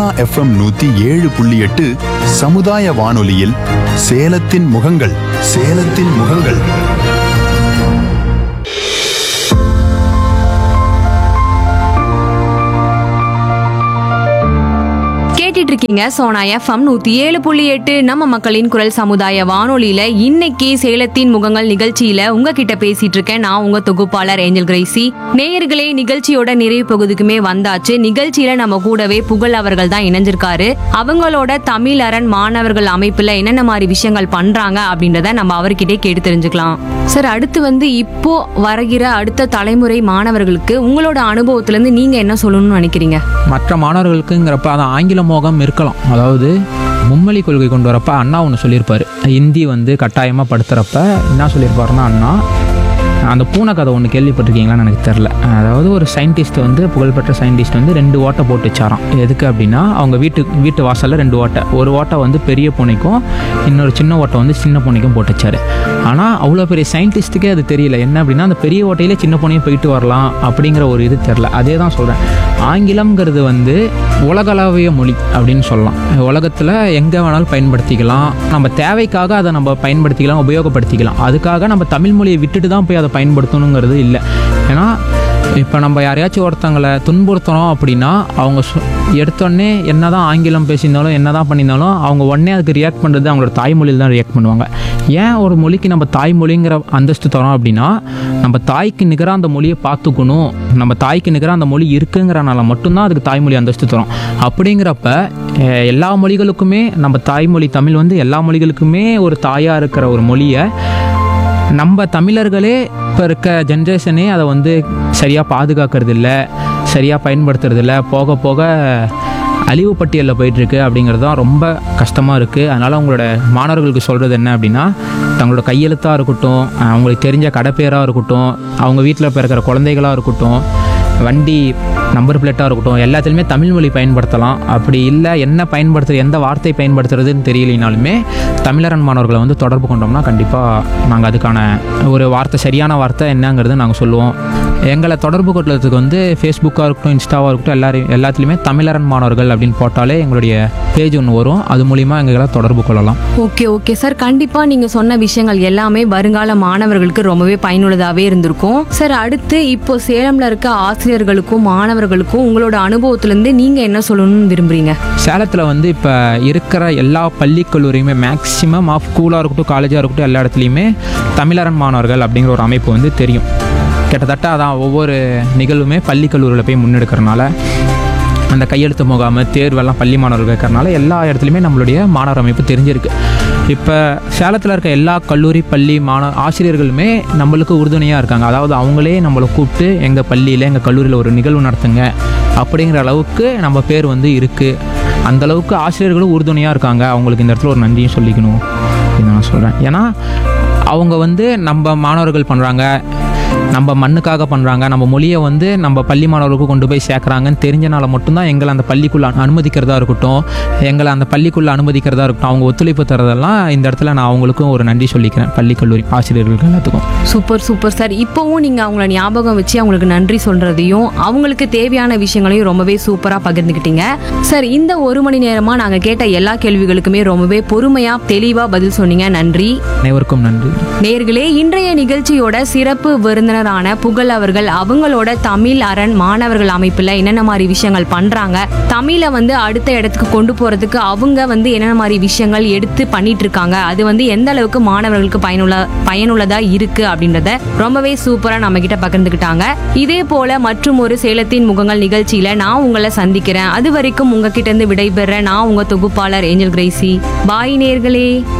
FM நூத்தி ஏழு புள்ளி எட்டு சமுதாய வானொலியில் சேலத்தின் முகங்கள் சேலத்தின் முகங்கள் கேட்டுட்டு இருக்கீங்க சோனா எஃப்எம் நூத்தி ஏழு புள்ளி எட்டு நம்ம மக்களின் குரல் சமுதாய வானொலியில இன்னைக்கு சேலத்தின் முகங்கள் நிகழ்ச்சியில உங்ககிட்ட பேசிட்டு இருக்கேன் நான் உங்க தொகுப்பாளர் ஏஞ்சல் கிரேசி நேயர்களே நிகழ்ச்சியோட நிறைவு பகுதிக்குமே வந்தாச்சு நிகழ்ச்சியில நம்ம கூடவே புகழ் அவர்கள் தான் இணைஞ்சிருக்காரு அவங்களோட தமிழ் அரண் மாணவர்கள் அமைப்புல என்னென்ன மாதிரி விஷயங்கள் பண்றாங்க அப்படின்றத நம்ம அவர்கிட்டே கேட்டு தெரிஞ்சுக்கலாம் சார் அடுத்து வந்து இப்போ வருகிற அடுத்த தலைமுறை மாணவர்களுக்கு உங்களோட அனுபவத்துல இருந்து நீங்க என்ன சொல்லணும்னு நினைக்கிறீங்க மற்ற மாணவர்களுக்குங்கிறப்ப அது ஆங்கில மோகம் இருக்கலாம் அதாவது மும்மொழி கொள்கை கொண்டு வரப்ப அண்ணா ஒன்று சொல்லியிருப்பார் ஹிந்தி வந்து கட்டாயமாக படுத்துகிறப்ப என்ன சொல்லியிருப்பாருன்னா அண்ணா அந்த பூனை கதை ஒன்று கேள்விப்பட்டிருக்கீங்களான்னு எனக்கு தெரில அதாவது ஒரு சயின்டிஸ்ட் வந்து புகழ்பெற்ற சயின்டிஸ்ட் வந்து ரெண்டு ஓட்டை போட்டு வச்சாராம் எதுக்கு அப்படின்னா அவங்க வீட்டு வீட்டு வாசலில் ரெண்டு ஓட்டை ஒரு ஓட்டை வந்து பெரிய பூனைக்கும் இன்னொரு சின்ன ஓட்டை வந்து சின்ன பூனைக்கும் போட்டு வச்சாரு ஆனால் அவ்வளோ பெரிய சயின்டிஸ்ட்டுக்கே அது தெரியல என்ன அப்படின்னா அந்த பெரிய ஓட்டையிலே சின்ன பூனையும் போயிட்டு வரலாம் அப்படிங்கிற ஒரு இது தெரில அதே தான் சொல்கிறேன் ஆங்கிலம்ங்கிறது வந்து உலகளாவிய மொழி அப்படின்னு சொல்லலாம் உலகத்தில் எங்கே வேணாலும் பயன்படுத்திக்கலாம் நம்ம தேவைக்காக அதை நம்ம பயன்படுத்திக்கலாம் உபயோகப்படுத்திக்கலாம் அதுக்காக நம்ம தமிழ் மொழியை விட்டுட்டு தான் போய் அதை பயன்படுத்தணுங்கிறது இல்லை ஏன்னா இப்போ நம்ம யாரையாச்சும் ஒருத்தங்களை துன்புறுத்துறோம் அப்படின்னா அவங்க சொ- எடுத்தோடனே என்ன தான் ஆங்கிலம் பேசியிருந்தாலும் என்ன தான் பண்ணியிருந்தாலும் அவங்க உடனே அதுக்கு ரியாக்ட் பண்ணுறது அவங்களோட தாய்மொழியில் தான் ரியாக்ட் பண்ணுவாங்க ஏன் ஒரு மொழிக்கு நம்ம தாய்மொழிங்கிற அந்தஸ்து தரோம் அப்படின்னா நம்ம தாய்க்கு நிகராக அந்த மொழியை பார்த்துக்கணும் நம்ம தாய்க்கு நிகராக அந்த மொழி இருக்குங்கிறனால மட்டும்தான் அதுக்கு தாய்மொழி அந்தஸ்து தரோம் அப்படிங்கிறப்ப அஹ், எல்லா மொழிகளுக்குமே நம்ம தாய்மொழி தமிழ் வந்து எல்லா மொழிகளுக்குமே ஒரு தாயாக இருக்கிற ஒரு மொழியை நம்ம தமிழர்களே இப்போ இருக்க ஜென்ரேஷனே அதை வந்து சரியாக பாதுகாக்கிறது இல்லை சரியாக பயன்படுத்துறது இல்லை போக போக அழிவு பட்டியலில் போயிட்டுருக்கு அப்படிங்கிறது தான் ரொம்ப கஷ்டமாக இருக்குது அதனால் உங்களோட மாணவர்களுக்கு சொல்கிறது என்ன அப்படின்னா தங்களோட கையெழுத்தாக இருக்கட்டும் அவங்களுக்கு தெரிஞ்ச கடைப்பேராக இருக்கட்டும் அவங்க வீட்டில் பிறக்கிற குழந்தைகளாக இருக்கட்டும் வண்டி நம்பர் பிளேட்டாக இருக்கட்டும் எல்லாத்துலேயுமே தமிழ் மொழி பயன்படுத்தலாம் அப்படி இல்லை என்ன பயன்படுத்துறது எந்த வார்த்தை பயன்படுத்துறதுன்னு தெரியலைனாலுமே தமிழரன் மாணவர்களை வந்து தொடர்பு கொண்டோம்னா கண்டிப்பாக நாங்கள் அதுக்கான ஒரு வார்த்தை சரியான வார்த்தை என்னங்கிறது நாங்கள் சொல்லுவோம் எங்களை தொடர்பு கொள்றதுக்கு வந்து ஃபேஸ்புக்காக இருக்கட்டும் இன்ஸ்டாவாக இருக்கட்டும் எல்லாரையும் எல்லாத்துலேயுமே தமிழரன் மாணவர்கள் அப்படின்னு போட்டாலே எங்களுடைய பேஜ் ஒன்று வரும் அது மூலிமா எங்களை தொடர்பு கொள்ளலாம் ஓகே ஓகே சார் கண்டிப்பா நீங்க சொன்ன விஷயங்கள் எல்லாமே வருங்கால மாணவர்களுக்கு ரொம்பவே பயனுள்ளதாவே இருந்திருக்கும் சார் அடுத்து இப்போ சேலம்ல இருக்க ஆசிரியர்களுக்கும் மாணவர்களுக்கும் உங்களோட அனுபவத்துல இருந்து நீங்க என்ன சொல்லணும்னு விரும்புறீங்க சேலத்தில் வந்து இப்போ இருக்கிற எல்லா பள்ளி கல்லூரியுமே மேக்ஸிமம் ஆஃப் ஸ்கூலாக இருக்கட்டும் காலேஜாக இருக்கட்டும் எல்லா இடத்துலையுமே தமிழரன் மாணவர்கள் அப்படிங்கிற ஒரு அமைப்பு வந்து தெரியும் கிட்டத்தட்ட அதான் ஒவ்வொரு நிகழ்வுமே பள்ளி கல்லூரியில் போய் முன்னெடுக்கிறனால அந்த கையெழுத்து முகாம் தேர்வெல்லாம் பள்ளி மாணவர்கள் இருக்கிறனால எல்லா இடத்துலையுமே நம்மளுடைய மாணவர் அமைப்பு தெரிஞ்சிருக்கு இப்போ சேலத்தில் இருக்க எல்லா கல்லூரி பள்ளி மாணவ ஆசிரியர்களுமே நம்மளுக்கு உறுதுணையாக இருக்காங்க அதாவது அவங்களே நம்மளை கூப்பிட்டு எங்கள் பள்ளியில் எங்கள் கல்லூரியில் ஒரு நிகழ்வு நடத்துங்க அப்படிங்கிற அளவுக்கு நம்ம பேர் வந்து இருக்குது அந்த அளவுக்கு ஆசிரியர்களும் உறுதுணையாக இருக்காங்க அவங்களுக்கு இந்த இடத்துல ஒரு நன்றியும் சொல்லிக்கணும் அப்படின்னு நான் சொல்கிறேன் ஏன்னா அவங்க வந்து நம்ம மாணவர்கள் பண்ணுறாங்க நம்ம மண்ணுக்காக பண்ணுறாங்க நம்ம மொழியை வந்து நம்ம பள்ளி மாணவர்களுக்கு கொண்டு போய் சேர்க்குறாங்கன்னு தெரிஞ்சனால மட்டும்தான் எங்களை அந்த பள்ளிக்குள்ளே அனுமதிக்கிறதா இருக்கட்டும் எங்களை அந்த பள்ளிக்குள்ளே அனுமதிக்கிறதா இருக்கட்டும் அவங்க ஒத்துழைப்பு தரதெல்லாம் இந்த இடத்துல நான் அவங்களுக்கும் ஒரு நன்றி சொல்லிக்கிறேன் பள்ளி கல்லூரி ஆசிரியர்களுக்கு எல்லாத்துக்கும் சூப்பர் சூப்பர் சார் இப்போவும் நீங்க அவங்கள ஞாபகம் வச்சு அவங்களுக்கு நன்றி சொல்றதையும் அவங்களுக்கு தேவையான விஷயங்களையும் ரொம்பவே சூப்பரா பகிர்ந்துக்கிட்டீங்க சார் இந்த ஒரு மணி நேரமா நாங்க கேட்ட எல்லா கேள்விகளுக்குமே ரொம்பவே பொறுமையா தெளிவா பதில் சொன்னீங்க நன்றி அனைவருக்கும் நன்றி நேர்களே இன்றைய நிகழ்ச்சியோட சிறப்பு விருந்தினரான புகழ் அவர்கள் அவங்களோட தமிழ் அரண் மாணவர்கள் அமைப்புல என்னென்ன மாதிரி விஷயங்கள் பண்றாங்க தமிழை வந்து அடுத்த இடத்துக்கு கொண்டு போறதுக்கு அவங்க வந்து என்னென்ன மாதிரி விஷயங்கள் எடுத்து பண்ணிட்டு இருக்காங்க அது வந்து எந்த அளவுக்கு மாணவர்களுக்கு பயனுள்ள பயனுள்ளதா இருக்கு அப்படின்றத ரொம்பவே சூப்பரா நம்ம கிட்ட பகிர்ந்துக்கிட்டாங்க இதே போல மற்றும் ஒரு சேலத்தின் முகங்கள் நிகழ்ச்சியில நான் உங்களை சந்திக்கிறேன் அது வரைக்கும் உங்ககிட்ட இருந்து விடைபெற நான் உங்க தொகுப்பாளர் ஏஞ்சல் கிரேசி பாய் நேர்களே